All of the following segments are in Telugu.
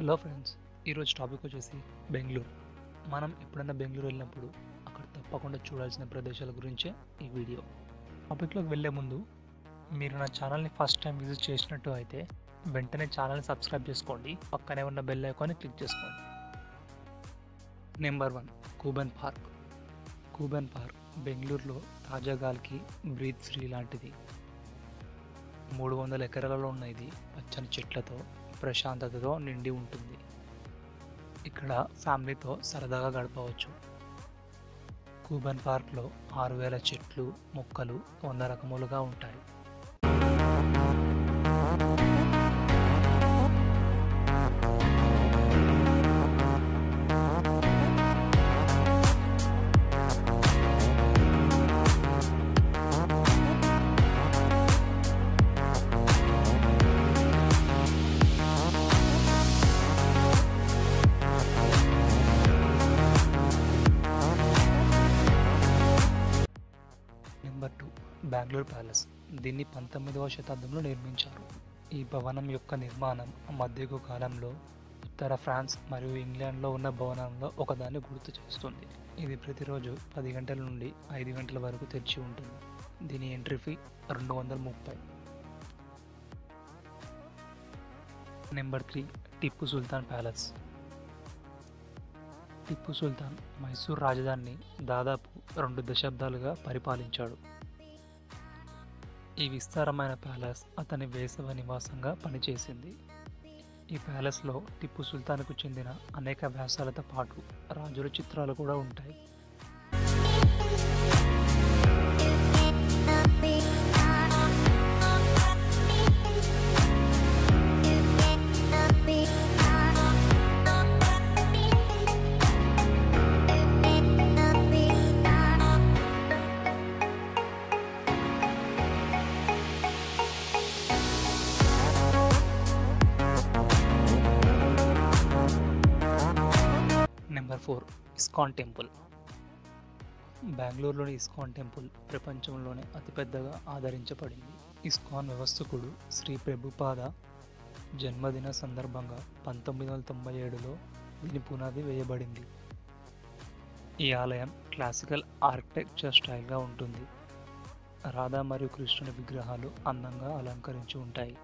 హలో ఫ్రెండ్స్ ఈరోజు టాపిక్ వచ్చేసి బెంగళూరు మనం ఎప్పుడైనా బెంగళూరు వెళ్ళినప్పుడు అక్కడ తప్పకుండా చూడాల్సిన ప్రదేశాల గురించే ఈ వీడియో టాపిక్లోకి వెళ్ళే ముందు మీరు నా ఛానల్ని ఫస్ట్ టైం విజిట్ చేసినట్టు అయితే వెంటనే ఛానల్ని సబ్స్క్రైబ్ చేసుకోండి పక్కనే ఉన్న బెల్ ఐకాన్ని క్లిక్ చేసుకోండి number one Cubbon park Cubbon park బెంగళూరులో తాజా గాలికి బ్రీత్ ఫ్రీ లాంటిది మూడు వందల ఎకరాలలో ఉన్న ఇది పచ్చని చెట్లతో ప్రశాంతతతో నిండి ఉంటుంది ఇక్కడ ఫ్యామిలీతో సరదాగా గడపవచ్చు కూబన్ పార్క్లో ఆరు వేల చెట్లు మొక్కలు వంద రకములుగా ఉంటాయి నెంబర్ టూ బెంగళూరు ప్యాలెస్ దీన్ని పంతొమ్మిదవ శతాబ్దంలో నిర్మించారు ఈ భవనం యొక్క నిర్మాణం మధ్యయుగ కాలంలో ఉత్తర ఫ్రాన్స్ మరియు ఇంగ్లాండ్లో ఉన్న భవనంలో ఒకదాన్ని గుర్తు చేస్తుంది ఇది ప్రతిరోజు పది గంటల నుండి ఐదు గంటల వరకు తెరిచి ఉంటుంది దీని ఎంట్రీ ఫీ రెండు వందల ముప్పై number three Tipu Sultan palace Tipu Sultan Mysore రాజధానిని దాదాపు రెండు దశాబ్దాలుగా పరిపాలించాడు ఈ విస్తారమైన ప్యాలెస్ అతని వేసవ నివాసంగా పనిచేసింది ఈ ప్యాలెస్లో టిప్పు సుల్తాన్కు చెందిన అనేక వ్యాసాలతో పాటు రాజుల చిత్రాలు కూడా ఉంటాయి నెంబర్ ఫోర్ ఇస్కాన్ టెంపుల్ బెంగళూరులోని ఇస్కాన్ టెంపుల్ ప్రపంచంలోనే అతిపెద్దగా ఆదరించబడింది ఇస్కాన్ వ్యవస్థకుడు శ్రీ ప్రభుపాద జన్మదిన సందర్భంగా పంతొమ్మిది వందల తొంభై ఏడులో దీని పునాది వేయబడింది ఈ ఆలయం క్లాసికల్ ఆర్కిటెక్చర్ స్టైల్గా ఉంటుంది రాధా మరియు కృష్ణుని విగ్రహాలు అందంగా అలంకరించి ఉంటాయి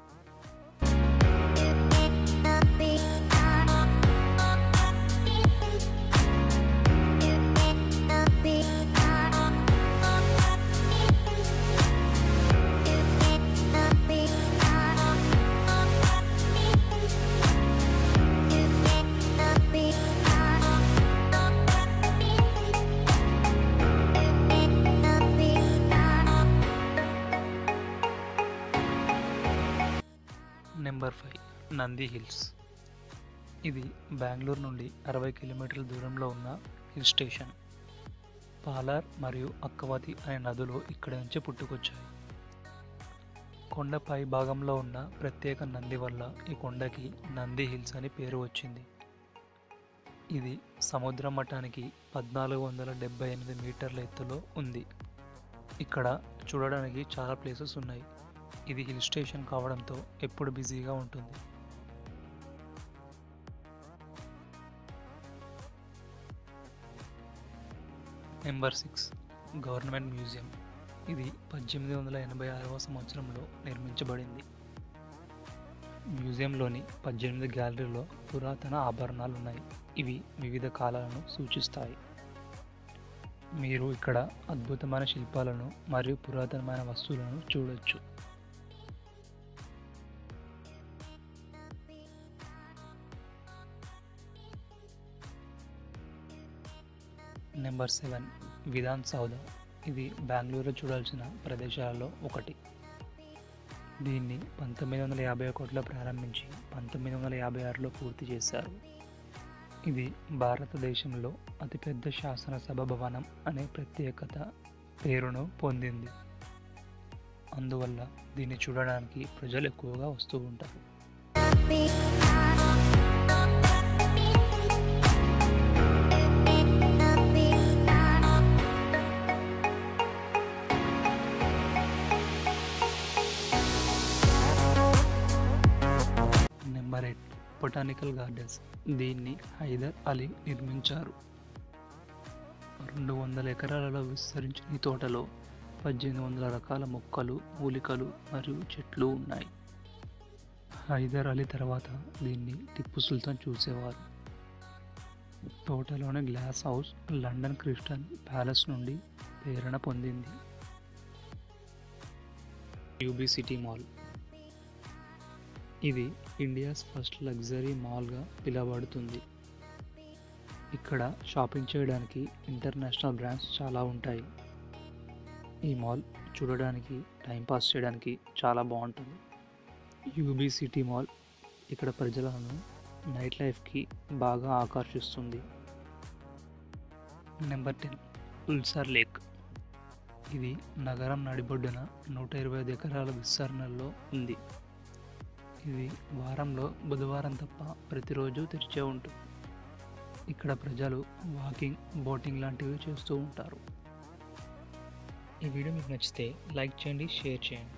నెంబర్ ఫైవ్ నంది హిల్స్ ఇది బెంగళూరు నుండి అరవై కిలోమీటర్ల దూరంలో ఉన్న హిల్ స్టేషన్ పాలార్ మరియు అక్కవతి అనే నదులు ఇక్కడి నుంచి పుట్టుకొచ్చాయి కొండ పై భాగంలో ఉన్న ప్రత్యేక నంది వల్ల ఈ కొండకి నంది హిల్స్ అని పేరు వచ్చింది ఇది సముద్ర మట్టానికి పద్నాలుగు వందల డెబ్బై ఎనిమిది మీటర్ల ఎత్తులో ఉంది ఇక్కడ చూడడానికి చాలా ప్లేసెస్ ఉన్నాయి ఇది హిల్ స్టేషన్ కావడంతో ఎప్పుడు బిజీగా ఉంటుంది నెంబర్ సిక్స్ గవర్నమెంట్ మ్యూజియం ఇది పద్దెనిమిది వందల ఎనభై ఆరవ సంవత్సరంలో నిర్మించబడింది మ్యూజియంలోని పద్దెనిమిది గ్యాలరీలో పురాతన ఆభరణాలు ఉన్నాయి ఇవి వివిధ కాలాలను సూచిస్తాయి మీరు ఇక్కడ అద్భుతమైన శిల్పాలను మరియు పురాతనమైన వస్తువులను చూడొచ్చు నెంబర్ సెవెన్ విధాన్ సౌద ఇది బెంగళూరులో చూడాల్సిన ప్రదేశాలలో ఒకటి దీన్ని పంతొమ్మిది వందల యాభై ఒకటిలో ప్రారంభించి పంతొమ్మిది వందల యాభై ఆరులో పూర్తి చేశారు ఇది భారతదేశంలో అతిపెద్ద శాసనసభ భవనం అనే ప్రత్యేకత పేరును పొందింది అందువల్ల దీన్ని చూడడానికి ప్రజలు ఎక్కువగా వస్తూ ఉంటారు నెంబర్ ఎయిట్ బొటానికల్ గార్డెన్స్ దీన్ని హైదర్ అలీ నిర్మించారు రెండు వందల ఎకరాలలో విస్తరించిన ఈ తోటలో పద్దెనిమిది వందల రకాల మొక్కలు మూలికలు మరియు చెట్లు ఉన్నాయి హైదర్ అలీ తర్వాత దీన్ని టిప్పు సుల్తాన్ చూసేవారు తోటలోని glass house London Crystal Palace నుండి ప్రేరణ పొందింది యూబీ సిటీ మాల్ ఇది ఇండియాస్ ఫస్ట్ లగ్జరీ మాల్గా పిలువబడుతుంది ఇక్కడ షాపింగ్ చేయడానికి ఇంటర్నేషనల్ బ్రాండ్స్ చాలా ఉంటాయి ఈ మాల్ చూడడానికి టైంపాస్ చేయడానికి చాలా బాగుంటుంది యూబీ సిటీ మాల్ ఇక్కడ ప్రజలను నైట్ లైఫ్కి బాగా ఆకర్షిస్తుంది నెంబర్ టెన్ ఉల్సార్ లేక్ ఇది నగరం నడిబొడ్డున నూట ఇరవై ఐదు ఎకరాల విస్తరణలో ఉంది ఇది వారంలో బుధవారం తప్ప ప్రతిరోజు తెరిచే ఉంటుంది ఇక్కడ ప్రజలు వాకింగ్ బోటింగ్ లాంటివి చేస్తూ ఉంటారు ఈ వీడియో మీకు నచ్చితే లైక్ చేయండి షేర్ చేయండి